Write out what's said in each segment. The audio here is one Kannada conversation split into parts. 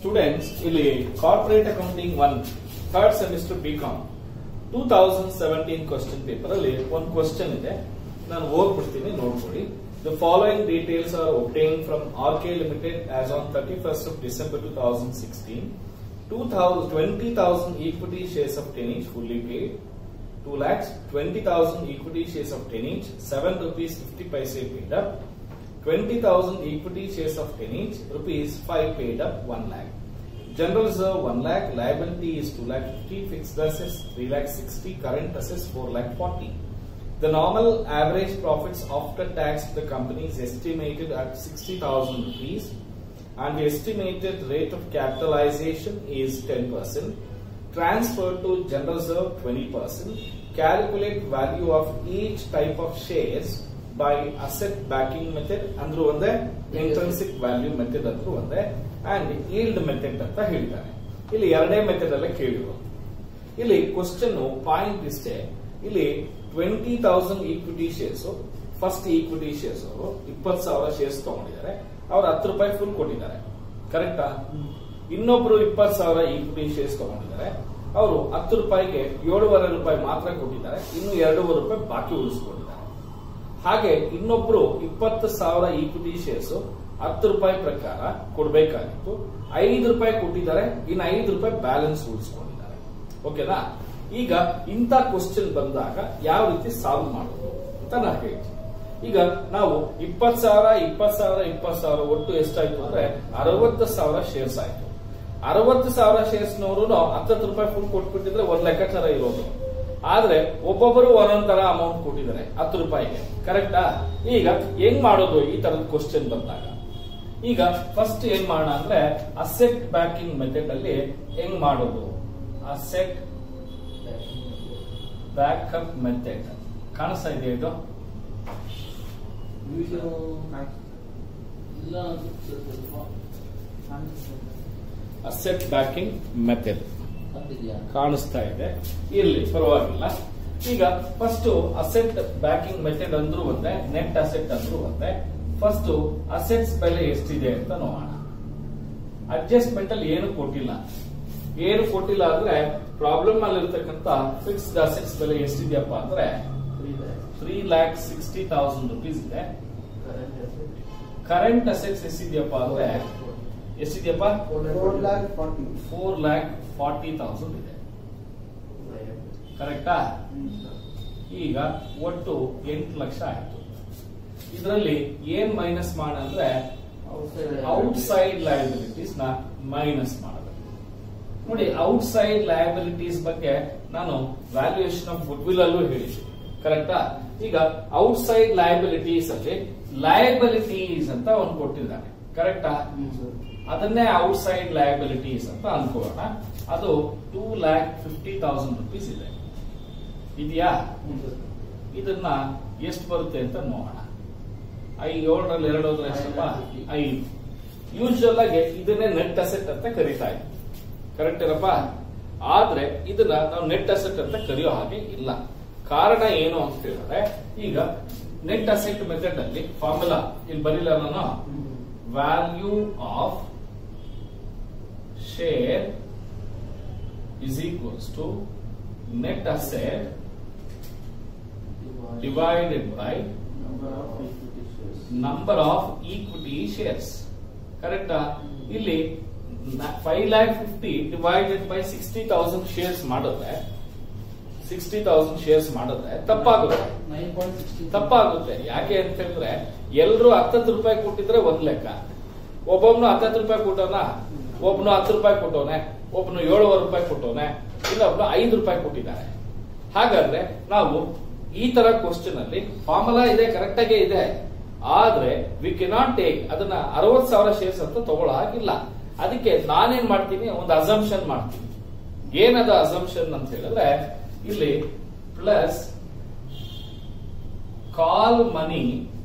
ಸ್ಟೂಡೆಂಟ್ಸ್ ಇಲ್ಲಿ corporate accounting one third semester B com two thousand seventeen question paper ಅಲ್ಲಿ ಒಂದು ಕ್ವಶನ್ ಇದೆ ನಾನು ಓದ್ಬಿಡ್ತೀನಿ ನೋಡ್ಕೊಳ್ಳಿ the following details are obtained from R K limited as on thirty first of December two thousand sixteen two thousand twenty thousand equity shares of ten each fully paid two lakhs twenty thousand equity shares of ten each seven rupees fifty paise paid up 20,000 equity shares of 10 each, rupees 5 paid up 1 lakh. General reserve 1 lakh, liability is 2 lakh 50, fixed assets 3 lakh 60, current assets 4 lakh 40. The normal average profits after tax of the company is estimated at 60,000 rupees and the estimated rate of capitalization is 10%. Transfer to general reserve 20%. Calculate value of each type of shares by asset backing method ಅಂದ್ರೂ ಒಂದೇ ಇಂಟ್ರೆನ್ಸಿಕ್ ವ್ಯಾಲ್ಯೂ ಮೆಥಡ್ ಅಂದ್ರೂ ಒಂದೇ ಅಂಡ್ ಈಲ್ಡ್ ಮೆಥಡ್ ಅಂತ ಹೇಳ್ತಾರೆ ಇಲ್ಲಿ ಎರಡೇ ಮೆಥಡ್ ಅಲ್ಲೇ ಕೇಳಿರೋದು ಇಲ್ಲಿ ಕ್ವಶನ್ ಪಾಯಿಂಟ್ ಇಷ್ಟೇ ಇಲ್ಲಿ twenty thousand equity shares first equity shares ಅವರು ಇಪ್ಪತ್ತು ಸಾವಿರ ಶೇರ್ಸ್ ತಗೊಂಡಿದ್ದಾರೆ ಅವ್ರು ಹತ್ತು ರೂಪಾಯಿ ಫುಲ್ ಕೊಟ್ಟಿದ್ದಾರೆ ಕರೆಕ್ಟಾ ಇನ್ನೊಬ್ರು ಇಪ್ಪತ್ತು ಸಾವಿರ ಈಕ್ವಿಟಿ ಶೇರ್ಸ್ ತಗೊಂಡಿದ್ದಾರೆ ಅವರು ಹತ್ತು ರೂಪಾಯಿಗೆ ಏಳುವರೆ ರೂಪಾಯಿ ಮಾತ್ರ ಕೊಟ್ಟಿದ್ದಾರೆ ಇನ್ನು ಎರಡೂವರೆ ರೂಪಾಯಿ ಬಾಕಿ ಉಳಿಸ್ಕೊಂಡಿದ್ದಾರೆ ಹಾಗೆ ಇನ್ನೊಬ್ರು ಇಪ್ಪತ್ತು ಸಾವಿರ ಈಕ್ವಿಟಿ ಶೇರ್ಸ್ ಹತ್ತು ರೂಪಾಯಿ ಪ್ರಕಾರ ಕೊಡಬೇಕಾಗಿತ್ತು ಐದು ರೂಪಾಯಿ ಕೊಟ್ಟಿದ್ದಾರೆ ಇನ್ನು ಐದು ರೂಪಾಯಿ ಬ್ಯಾಲೆನ್ಸ್ ಉಳಿಸ್ಕೊಂಡಿದ್ದಾರೆ ಓಕೆನಾ ಈಗ ಇಂಥ ಕ್ವಶನ್ ಬಂದಾಗ ಯಾವ ರೀತಿ ಸಾಲ್ವ್ ಮಾಡೋದು ಅಂತ ನಾನು ಹೇಳ್ತೀನಿ ಈಗ ನಾವು ಇಪ್ಪತ್ ಸಾವಿರ ಇಪ್ಪತ್ ಸಾವಿರ ಇಪ್ಪತ್ ಸಾವಿರ ಒಟ್ಟು ಎಷ್ಟಾಯ್ತು ಅಂದ್ರೆ ಅರವತ್ತು ಸಾವಿರ ಶೇರ್ಸ್ ಆಯ್ತು ಅರವತ್ತು ಸಾವಿರ ಶೇರ್ಸ್ನವರು ಹತ್ತತ್ತು ರೂಪಾಯಿ ಫುಲ್ ಕೊಟ್ಬಿಟ್ಟಿದ್ರೆ ಒಂದ್ ಲೆಕ್ಕಾಚಾರ ಇರೋದು ಆದ್ರೆ ಒಬ್ಬೊಬ್ಬರು ಒಂದೊಂದ್ ತರ ಅಮೌಂಟ್ ಕೊಟ್ಟಿದ್ದಾರೆ ಹತ್ತು ರೂಪಾಯಿಗೆ ಕರೆಕ್ಟಾ ಈಗ ಹೆಂಗ್ ಮಾಡೋದು ಈ ತರದ ಕ್ವಶನ್ ಬಂದಾಗ ಈಗ ಫಸ್ಟ್ ಏನ್ ಮಾಡೋಣ ಅಂದ್ರೆ ಅಸೆಟ್ ಬ್ಯಾಕಿಂಗ್ ಮೆಥಡ್ ಅಲ್ಲಿ ಹೆಂಗ್ ಮಾಡೋದು ಅಸೆಟ್ ಬ್ಯಾಕಪ್ ಮೆಥಡ್ ಕಾಣಿಸ್ತಾ ಇದೆ ಇದು ಅಸೆಟ್ ಬ್ಯಾಕಿಂಗ್ ಮೆಥಡ್ ಕಾಣಿಸ್ತಾ ಇದೆ ಇಲ್ಲಿ ಪರವಾಗಿಲ್ಲ ಈಗ ಫಸ್ಟ್ ಅಸೆಟ್ ಬ್ಯಾಕಿಂಗ್ ಮೆಥಡ್ ಅಂದ್ರೂ ಒಂದೇ ನೆಟ್ ಅಸೆಟ್ ಅಂದ್ರೂ ಒಂದೇ ಫಸ್ಟ್ ಅಸೆಟ್ಸ್ ಬೆಲೆ ಎಷ್ಟಿದೆ ಅಂತ ನೋಡೋಣ ಅಡ್ಜಸ್ಟ್ಮೆಂಟ್ ಅಲ್ಲಿ ಏನು ಕೊಟ್ಟಿಲ್ಲ ಏನು ಕೊಟ್ಟಿಲ್ಲ ಅಂದ್ರೆ ಪ್ರಾಬ್ಲಮ್ ಅಲ್ಲಿ ಇರ್ತಕ್ಕಂತ ಫಿಕ್ಸ್ಡ್ ಅಸೆಟ್ಸ್ ಬೆಲೆ ಎಷ್ಟಿದೆಯಪ್ಪ ಅಂದ್ರೆ three lakh sixty thousand rupees ಇದೆ ಕರೆಂಟ್ ಅಸೆಟ್ಸ್ ಎಷ್ಟಿದೆಯಪ್ಪ ಅಂದ್ರೆ ಎಷ್ಟಿದೆಯಪ್ಪ ಫೋರ್ ಲ್ಯಾಕ್ ಫಾರ್ಟಿ ತೌಸಂಡ್ ಇದೆ ಕರೆಕ್ಟಾ ಈಗ ಒಟ್ಟು ಎಂಟು ಲಕ್ಷ ಆಯ್ತು ಇದರಲ್ಲಿ ಏನ್ ಮೈನಸ್ ಮಾಡಂದ್ರೆ ಔಟ್ ಸೈಡ್ ಲಯಬಿಲಿಟೀಸ್ ನ ಮೈನಸ್ ಮಾಡಬೇಕು ನೋಡಿ ಔಟ್ ಸೈಡ್ ಲಯಬಿಲಿಟೀಸ್ ಬಗ್ಗೆ ನಾನು ವ್ಯಾಲ್ಯೂಯೇಷನ್ ಆಫ್ ಗುಡ್ ವಿಲ್ ಅಲ್ಲೂ ಹೇಳಿದ್ದೆ ಕರೆಕ್ಟಾ ಈಗ ಔಟ್ ಸೈಡ್ ಲಯಬಿಲಿಟೀಸ್ ಅಲ್ಲಿ ಲಯಬಿಲಿಟೀಸ್ ಅಂತ ಒಂದು ಕೊಟ್ಟಿದ್ದಾನೆ ಕರೆಕ್ಟಾ ಅದನ್ನೇ ಔಟ್ ಸೈಡ್ ಲಯಬಿಲಿಟೀಸ್ ಅಂತ ಅನ್ಕೋಣ ಅದು two lakh fifty thousand rupees ಇದೆ ಇದೆಯಾ ಇದನ್ನ ಎಷ್ಟು ಬರುತ್ತೆ ಅಂತ ನೋಡೋಣ ಐ ಏಳರಲ್ಲಿ ಎರಡು ಹೋದ್ರೆ ಎಷ್ಟಪ್ಪ ಐದು ಯೂಶುವಲ್ ಆಗಿ ಇದನ್ನೇ ನೆಟ್ ಅಸೆಟ್ ಅಂತ ಕರಿತಾ ಇದ್ವಿ ಕರೆಕ್ಟ್ ಇರಪ್ಪ ಆದ್ರೆ ಇದನ್ನ ನಾವು ನೆಟ್ ಅಸೆಟ್ ಅಂತ ಕರೆಯೋ ಹಾಗೆ ಇಲ್ಲ ಕಾರಣ ಏನು ಅಂತ ಹೇಳಿದ್ರೆ ಈಗ ನೆಟ್ ಅಸೆಟ್ ಮೆಥಡ್ ಅಲ್ಲಿ ಫಾರ್ಮುಲಾ ಇಲ್ಲಿ ಬರೀಲ್ಲ ನಾನು value of share is equals to net asset divided by number of equity shares ಕರೆಕ್ಟಾ ಇಲ್ಲಿ five lakh fifty divided by sixty thousand shares ಮಾಡಿದ್ರೆ ಸಿಕ್ಸ್ಟಿ ತೌಸಂಡ್ ಶೇರ್ಸ್ ಮಾಡಿದ್ರೆ ತಪ್ಪಾಗುತ್ತೆ ತಪ್ಪಾಗುತ್ತೆ ಯಾಕೆ ಅಂತ ಹೇಳಿದ್ರೆ ಎಲ್ರು ಹತ್ತತ್ತು ರೂಪಾಯಿ ಕೊಟ್ಟಿದ್ರೆ ಒಂದ್ ಲೆಕ್ಕ ಒಬ್ಬೊಬ್ನು ಹತ್ತತ್ತು ರೂಪಾಯಿ ಕೊಟ್ಟೋನ ಒಬ್ನು ಹತ್ತು ರೂಪಾಯಿ ಕೊಟ್ಟವನೆ ಒಬ್ನು ಏಳುವರೆ ರೂಪಾಯಿ ಕೊಟ್ಟವನೆ ಇನ್ನೊಬ್ನು ಐದು ರೂಪಾಯಿ ಕೊಟ್ಟಿದ್ದಾರೆ ಹಾಗಾದ್ರೆ ನಾವು ಈ ತರ ಕ್ವಶನ್ ಅಲ್ಲಿ ಫಾರ್ಮುಲಾ ಇದೆ ಕರೆಕ್ಟ್ ಆಗೇ ಇದೆ ಆದ್ರೆ ವಿ ಕೆನಾಟ್ ಟೇಕ್ ಅದನ್ನ ಅರವತ್ ಸಾವಿರ ಶೇರ್ಸ್ ಅಂತ ತಗೊಳ್ಳೋ ಹಾಗಿಲ್ಲ ಅದಕ್ಕೆ ನಾನೇನ್ ಮಾಡ್ತೀನಿ ಒಂದು ಅಸಂಪ್ಷನ್ ಮಾಡ್ತೀನಿ ಏನದ ಅಸಂಪ್ಷನ್ ಅಂತ ಹೇಳಿದ್ರೆ ಇಲ್ಲಿ ಪ್ಲಸ್ ಕಾಲ್ ಮನಿ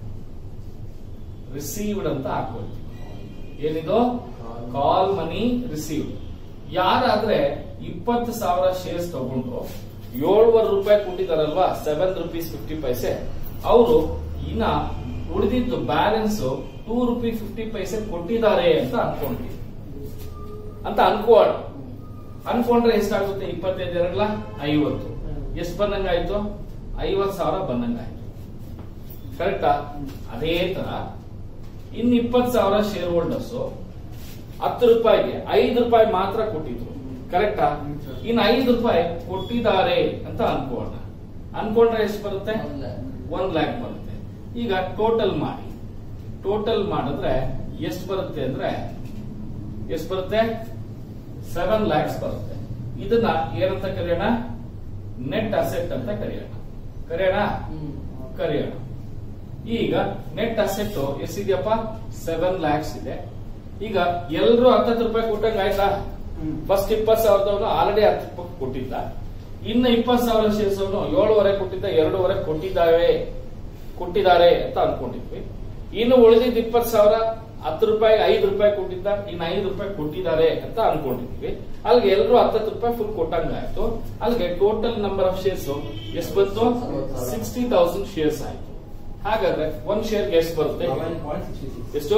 ರಿಸೀವ್ಡ್ ಅಂತ ಹಾಕೊಳ್ತೀವಿ ಏನಿದು ಕಾಲ್ ಮನಿ ರಿಸೀವ್ ಯಾರಾದ್ರೆ ಇಪ್ಪತ್ತು ಸಾವಿರ ಶೇರ್ಸ್ ತಗೊಂಡ್ರು ಏಳುವರೆ ರೂಪಾಯಿ ಕೊಟ್ಟಿದಾರಲ್ವಾ ಸೆವೆನ್ ರುಪೀಸ್ ಫಿಫ್ಟಿ ಪೈಸೆ ಅವರು ಇನ್ನ ಉಳಿದಿದ್ದು balance two rupee fifty paise ಕೊಟ್ಟಿದ್ದಾರೆ ಅಂತ ಅನ್ಕೊಂಡ್ವಿ ಅಂತ ಅನ್ಕೋಣ ಅನ್ಕೊಂಡ್ರೆ ಎಷ್ಟಾಗುತ್ತೆ ಇಪ್ಪತ್ತೈದು ಎರಡ್ಲ ಐವತ್ತು ಎಷ್ಟು ಬಂದಂಗಾಯ್ತು ಐವತ್ ಸಾವಿರ ಬಂದಂಗಾಯ್ತು ಕರೆಕ್ಟಾ ಅದೇ ತರ ಇನ್ ಇಪ್ಪತ್ ಸಾವಿರ ಶೇರ್ ಹೋಲ್ಡರ್ಸ್ ಹತ್ತು ರೂಪಾಯಿಗೆ ಐದು ರೂಪಾಯಿ ಮಾತ್ರ ಕೊಟ್ಟಿದ್ರು ಕರೆಕ್ಟಾ ಇನ್ ಐದು ರೂಪಾಯಿ ಕೊಟ್ಟಿದ್ದಾರೆ ಅಂತ ಅನ್ಕೋಣ ಅನ್ಕೊಂಡ್ರೆ ಎಷ್ಟು ಬರುತ್ತೆ ಒಂದ್ ಲ್ಯಾಕ್ ಬರುತ್ತೆ ಈಗ ಟೋಟಲ್ ಮಾಡಿ ಟೋಟಲ್ ಮಾಡಿದ್ರೆ ಎಷ್ಟು ಬರುತ್ತೆ ಅಂದ್ರೆ ಎಷ್ಟು ಬರುತ್ತೆ ಸೆವೆನ್ ಲ್ಯಾಕ್ಸ್ ಬರುತ್ತೆ ಇದನ್ನ ಏನಂತ ಕರೆಯೋಣ ನೆಟ್ ಅಸೆಟ್ ಅಂತ ಕರೆಯೋಣ ಕರೆಯೋಣ ಕರೆಯೋಣ ಈಗ ನೆಟ್ ಅಸೆಟ್ ಎಷ್ಟಿದೆಯಪ್ಪ ಸೆವೆನ್ ಲ್ಯಾಕ್ಸ್ ಇದೆ ಈಗ ಎಲ್ರು ಹತ್ತತ್ತು ರೂಪಾಯಿ ಕೊಟ್ಟಂಗ ಆಯ್ತಾ ಫಸ್ಟ್ ಇಪ್ಪತ್ ಸಾವಿರದವನು ಆಲ್ರೆಡಿ ಹತ್ತು ರೂಪಾಯಿ ಕೊಟ್ಟಿದ್ದ ಇನ್ನು ಇಪ್ಪತ್ ಸಾವಿರ ಶೇರ್ಸ್ ಅವನು ಏಳುವರೆ ಕೊಟ್ಟಿದ್ದ ಎರಡೂವರೆ ಕೊಟ್ಟಿದ್ದಾವೆ ಕೊಟ್ಟಿದ್ದಾರೆ ಅಂತ ಅನ್ಕೊಂಡಿದ್ವಿ ಇನ್ನು ಉಳಿದಿದ್ದ ಇಪ್ಪತ್ ಸಾವಿರ ಹತ್ತು ರೂಪಾಯಿ ಐದು ರೂಪಾಯಿ ಕೊಟ್ಟಿದ್ದ ಇನ್ನು ಐದು ರೂಪಾಯಿ ಕೊಟ್ಟಿದ್ದಾರೆ ಅಂತ ಅನ್ಕೊಂಡಿದ್ವಿ ಅಲ್ಲಿಗೆ ಎಲ್ಲರೂ ಹತ್ತತ್ತು ರೂಪಾಯಿ ಫುಲ್ ಕೊಟ್ಟಂಗಾಯ್ತು ಅಲ್ಲಿಗೆ ಟೋಟಲ್ ನಂಬರ್ ಆಫ್ ಶೇರ್ಸ್ ಎಷ್ಟು ಬಂತು ಸಿಕ್ಸ್ಟಿ ತೌಸಂಡ್ ಶೇರ್ಸ್ ಆಯ್ತು ಹಾಗಾದ್ರೆ ಒಂದ್ ಶೇರ್ಗೆ ಎಷ್ಟು ಬರುತ್ತೆ ಎಷ್ಟು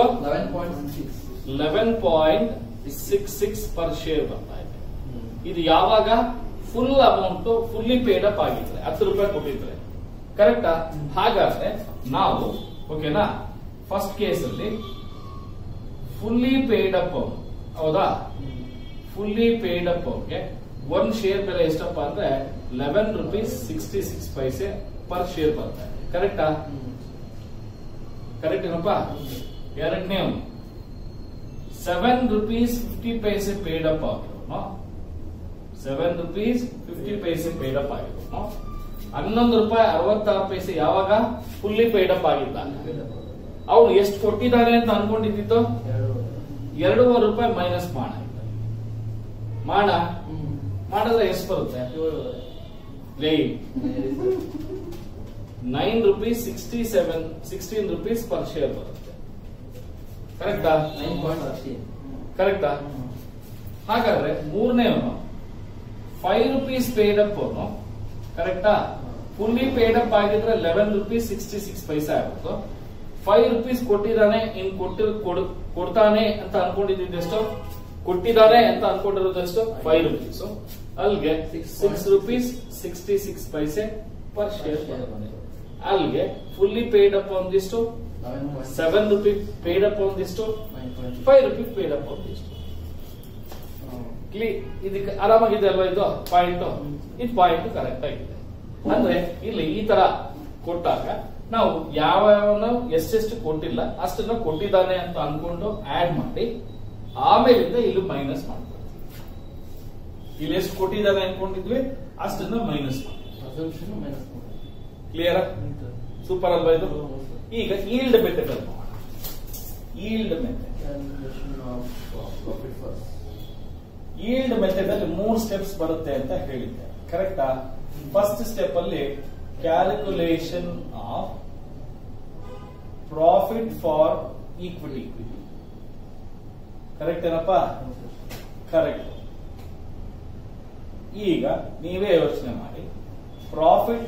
eleven point six six per share ಬರ್ತಾ ಇದೆ ಇದು ಯಾವಾಗ full amount fully paid up ಆಗಿದ್ರೆ ಹತ್ತು ರೂಪಾಯಿ ಕೊಟ್ಟಿದ್ರೆ ಕರೆಕ್ಟಾ ಹಾಗಾದ್ರೆ ನಾವು ಓಕೆನಾ ಫಸ್ಟ್ ಕೇಸ್ ಅಲ್ಲಿ ಫುಲ್ಲಿ ಪೇಡ್ ಅಪ್ ಹೌದಾ ಫುಲ್ಲಿ ಪೇಡ್ ಅಪ್ ಅವ್ರಿಗೆ ಒಂದ್ ಶೇರ್ ಬೆಲೆ ಎಷ್ಟಪ್ಪ ಅಂದ್ರೆ eleven rupees sixty six paise per share ಬರ್ತಾ ಇದೆ ಕರೆಕ್ಟಾ ಕರೆಕ್ಟ್ ಏನಪ್ಪ ಎರಡನೇ seven rupees fifty paise paid up ಆಗಿರೋನು seven rupees fifty paise paid up ಆಗಿರೋನು ಹನ್ನೊಂದು ರೂಪಾಯಿ ಅರವತ್ತಾರು ಪೈಸೆ ಯಾವಾಗ ಫುಲ್ಲಿ ಪೇಡ್ ಅಪ್ ಆಗಿದ್ದ ಅವನು ಎಷ್ಟು ಕೊಟ್ಟಿದ್ದಾನೆ ಅಂತ ಅನ್ಕೊಂಡಿದ್ದು ಎರಡೂವರೆ ರೂಪಾಯಿ ಮೈನಸ್ ಮಾಡ ಮಾಡ ಮಾಡಿದ್ರೆ ಎಷ್ಟು ಬರುತ್ತೆ ಲೇ nine rupees sixty seven sixteen rupees per share ಬರುತ್ತೆ ಕರೆಕ್ಟಾ ಕರೆಕ್ಟಾ ಹಾಗಾದ್ರೆ ಮೂರನೇವನು ಫೈವ್ ರುಪೀಸ್ ಪೇಡ್ ಅಪ್ ಅವನು ಕರೆಕ್ಟಾ ಫುಲ್ಲಿ ಪೇಡ್ ಅಪ್ ಆಗಿದ್ರೆ eleven rupees sixty six paise ಆಗುತ್ತೆ ಫೈವ್ ರುಪೀಸ್ ಕೊಟ್ಟಿದ್ದಾನೆ ಇನ್ ಕೊಟ್ಟಿ ಕೊಡ್- ಕೊಡ್ತಾನೆ ಅಂತ ಅನ್ಕೊಂಡಿದ್ದೆಷ್ಟು ಕೊಟ್ಟಿದ್ದಾನೆ ಅಂತ ಅನ್ಕೊಂಡಿರೋದೆಷ್ಟು ಫೈವ್ ರುಪೀಸ್ ಅಲ್ಲಿಗೆ six rupees sixty six paise per share ಅಲ್ಲಿಗೆ ಫುಲ್ಲಿ ಪೇಡ್ ಅಪ್ ಒಂದಿಷ್ಟು ಸೆವೆನ್ ರುಪೀ ಪೇಡ್ ಅಪ್ ಒಂದಿಷ್ಟು ಫೈವ್ ರುಪೀಸ್ ಪೇಡ್ ಅಪ್ ಒಂದಿಷ್ಟು ಕ್ಲೀ ಇದಕ್ಕೆ ಆರಾಮಾಗಿದೆ ಅಲ್ವಾ ಇದು ಪಾಯಿಂಟ್ ಇದು ಪಾಯಿಂಟ್ ಕರೆಕ್ಟ್ ಆಗಿದೆ ಅಂದ್ರೆ ಇಲ್ಲಿ ಈ ತರ ಕೊಟ್ಟಾಗ ನಾವು ಯಾವ ಯಾವನ ಎಷ್ಟೆಷ್ಟು ಕೊಟ್ಟಿಲ್ಲ ಅಷ್ಟನ್ನ ಕೊಟ್ಟಿದ್ದಾನೆ ಅಂತ ಅನ್ಕೊಂಡು ಆಡ್ ಮಾಡಿ ಆಮೇಲಿಂದ ಇಲ್ಲಿ ಮೈನಸ್ ಮಾಡ್ತೀವಿ ಇಲ್ಲಿ ಎಷ್ಟು ಕೊಟ್ಟಿದ್ದಾನೆ ಅನ್ಕೊಂಡಿದ್ವಿ ಅಷ್ಟನ್ನ ಮೈನಸ್ ಮಾಡಿ ಕ್ಲಿಯರ್ ಸೂಪರ್ ಅಲ್ವಾ ಇದು ಈಗ ಈಲ್ಡ್ ಮೆಥಡ್ ಅಲ್ಲಿ ಮಾಡೋಣ ಈಲ್ಡ್ ಮೆಥಡ್ ಈಲ್ಡ್ ಮೆಥಡ್ ಅಲ್ಲಿ ಮೂರು ಸ್ಟೆಪ್ಸ್ ಬರುತ್ತೆ ಅಂತ ಹೇಳಿದ್ದೆ ಕರೆಕ್ಟಾ ಫಸ್ಟ್ ಸ್ಟೆಪ್ ಅಲ್ಲಿ calculation of profit for equity correct ಏನಪ್ಪ ಕರೆಕ್ಟ್ ಈಗ ನೀವೇ ಯೋಚನೆ ಮಾಡಿ ಪ್ರಾಫಿಟ್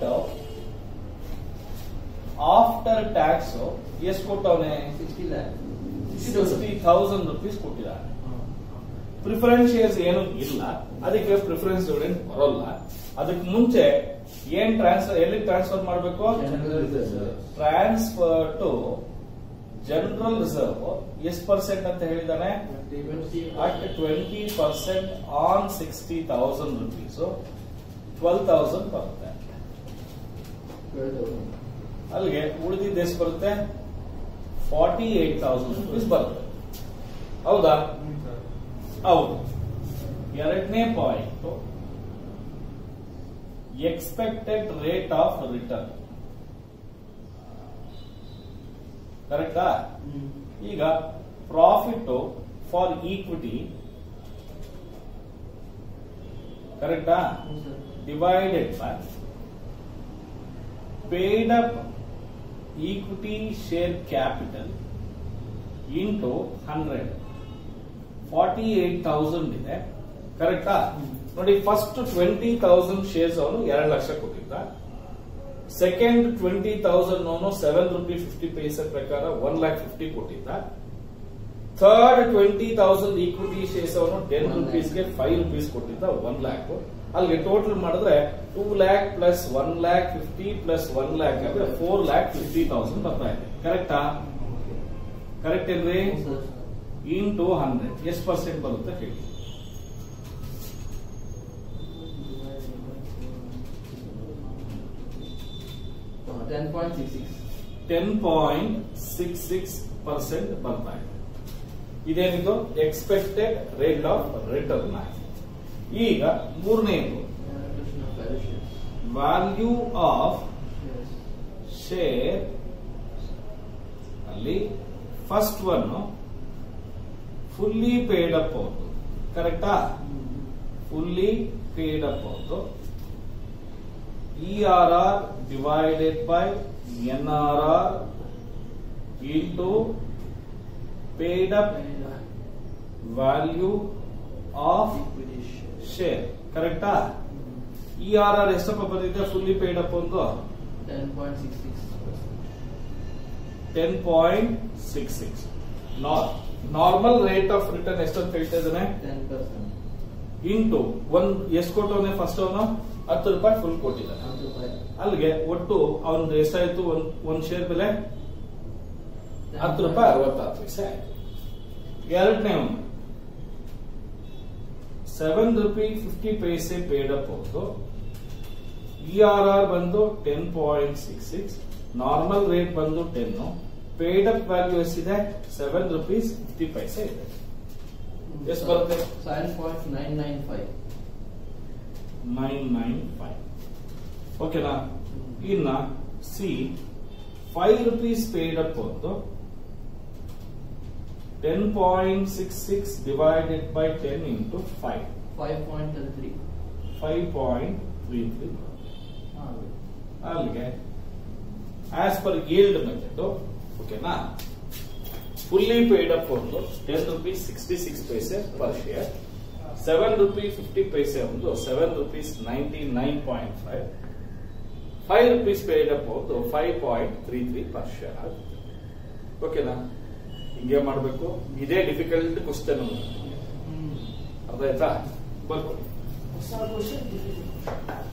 ಆಫ್ಟರ್ ಟ್ಯಾಕ್ಸ್ ಎಷ್ಟು ಕೊಟ್ಟವನೆ ಸಿಕ್ಸ್ಟಿ ಥೌಸಂಡ್ ರುಪೀಸ್ ಕೊಟ್ಟಿದ್ದಾನೆ ಪ್ರಿಫರೆನ್ಸ್ ಶೇರ್ಸ್ ಏನು ಇಲ್ಲ ಅದಕ್ಕೆ ಪ್ರಿಫರೆನ್ಸ್ ಡಿವಿಡೆಂಡ್ ಬರೋಲ್ಲ ಅದಕ್ಕೆ ಮುಂಚೆ ಏನ್ ಟ್ರಾನ್ಸ್ಫರ್ ಎಲ್ಲಿ ಟ್ರಾನ್ಸ್ಫರ್ ಮಾಡಬೇಕು ಟ್ರಾನ್ಸ್ಫರ್ ಟು ಜನರಲ್ ರಿಸರ್ವ್ ಎಷ್ಟು ಪರ್ಸೆಂಟ್ ಅಂತ ಹೇಳಿದಾನೆ at twenty percent on sixty thousand rupees twelve thousand ಬರುತ್ತೆ ಅಲ್ಲಿಗೆ ಉಳಿದಿದ್ದು ಎಷ್ಟು ಬರುತ್ತೆ ಫಾರ್ಟಿ ಏಟ್ ತೌಸಂಡ್ ರುಪೀಸ್ ಬರುತ್ತೆ ಹೌದಾ ಹೌದು ಎರಡನೇ point expected rate of return ಕರೆಕ್ಟಾ ಈಗ ಪ್ರಾಫಿಟ್ ಫಾರ್ ಈಕ್ವಿಟಿ ಕರೆಕ್ಟಾ divided by paid up equity share capital into 100 48,000 ಇದೆ ಕರೆಕ್ಟಾ ನೋಡಿ ಫಸ್ಟ್ ಟ್ವೆಂಟಿ ತೌಸಂಡ್ ಶೇರ್ಸ್ ಅವನು ಎರಡು ಲಕ್ಷ ಕೊಟ್ಟಿದ್ದ ಸೆಕೆಂಡ್ ಟ್ವೆಂಟಿ ತೌಸಂಡ್ ಅವನು ಸೆವೆನ್ ರುಪಿ ಫಿಫ್ಟಿ ಪೈಸೆ ಪ್ರಕಾರ ಒನ್ ಲ್ಯಾಕ್ ಫಿಫ್ಟಿ ಕೊಟ್ಟಿದ್ದ third twenty thousand equity shares ಅವನು ಟೆನ್ One lakh. ರುಪೀಸ್ಗೆ ಫೈವ್ ರುಪೀಸ್ ಕೊಟ್ಟಿದ್ದ ಒನ್ ಲ್ಯಾಕ್ ಅಲ್ಲಿಗೆ ಟೋಟಲ್ ಮಾಡಿದ್ರೆ two lakh plus one lakh fifty plus one lakh ಅಂದ್ರೆ ಫೋರ್ ಲ್ಯಾಕ್ ಫಿಫ್ಟಿ ತೌಸಂಡ್ ಬರ್ತಾ ಇದೆ ಕರೆಕ್ಟಾ ಕರೆಕ್ಟ್ ಏನ್ರಿ ಇಂಟು ಹಂಡ್ರೆಡ್ ಎಷ್ಟು ಪರ್ಸೆಂಟ್ ಬರುತ್ತೆ ಹೇಳಿ ten point six six ten point six six percent ಬರ್ತಾ ಇದೆ ಇದೇನಿದು ಎಕ್ಸ್ಪೆಕ್ಟೆಡ್ ರೇಟ್ ಆಫ್ ರಿಟರ್ನ್ ಈಗ ಮೂರನೇದು ವ್ಯಾಲ್ಯೂ ಆಫ್ ಶೇರ್ ಅಲ್ಲಿ first one fully paid up ಅವ್ರದ್ದು ಕರೆಕ್ಟಾ ಫುಲ್ಲಿ ಪೇಡ್ ಅಪ್ ಅವ್ರದ್ದು E R R divided by N R R into paid up value of share ಕರೆಕ್ಟಾ ಇ ಆರ್ ಆರ್ ಎಷ್ಟಪ್ಪ ಬಂದಿದೆ ಫುಲ್ಲಿ ಪೇಡ್ ಅಪ್ ಒಂದು ten point six six ten point six six normal rate of return ಎಷ್ಟಂತ ಹೇಳ್ತಾ ಇದ್ದಾನೆ ಟೆನ್ ಪರ್ಸೆಂಟ್ ಇಂಟು ಒಂದ್ ಎಷ್ಟು ಕೊಟ್ಟವನೆ ಫಸ್ಟ್ ಅವನು ಹತ್ತು ರೂಪಾಯಿ ಫುಲ್ ಕೊಟ್ಟಿದ್ದಾನೆ ಹತ್ತು ರೂಪಾಯಿ ಅಲ್ಲಿಗೆ ಒಟ್ಟು ಅವನ್ ಎಷ್ಟಾಯ್ತು ಒಂದ್ ಒಂದ್ ಶೇರ್ ಬೆಲೆ ಹತ್ತು ರೂಪಾಯಿ ಅರವತ್ತಾರು ಪೈಸೆ ಆಯ್ತು ಎರಡನೇ ಅವನು seven rupee fifty paise paid up ಹೋದು ಇ ಆರ್ ಆರ್ ಬಂದು ten point six six normal rate ಬಂದು ಟೆನ್ ಪೇಡ್ ಅಪ್ ವ್ಯಾಲ್ಯೂ ಎಷ್ಟಿದೆ ಸೆವೆನ್ ರುಪೀಸ್ ಫಿಫ್ಟಿ ಪೈಸೆ ಇದೆ ಎಷ್ಟು ಬರುತ್ತೆ? Seven point nine nine five nine nine five ಓಕೆನಾ ಇನ್ನ C five rupees paid up ಒಂದು ten point six six divided by ten into five five point three five point three three ಅಲ್ಲಿಗೆ ಆಸ್ ಪರ್ yield ಮೆಥಡ್ ಓಕೆನಾ ಫುಲ್ಲಿ ಪೇಡ್ ಅಪ್ ಒಂದು ten rupees sixty six paise per share seven rupees fifty paise ಒಂದು seven rupees ninety nine point five five rupees paid up ಒಂದು five point three three per share ಆಗುತ್ತೆ ಓಕೆನಾ ಹಿಂಗೆ ಮಾಡಬೇಕು ಇದೇ ಡಿಫಿಕಲ್ಟ್ ಕ್ವಶನ್ ಅರ್ಥ ಆಯ್ತಾ ಬರ್ಕೊಳ್ಳಿ ಹೊಸ ಕ್ವಶನ್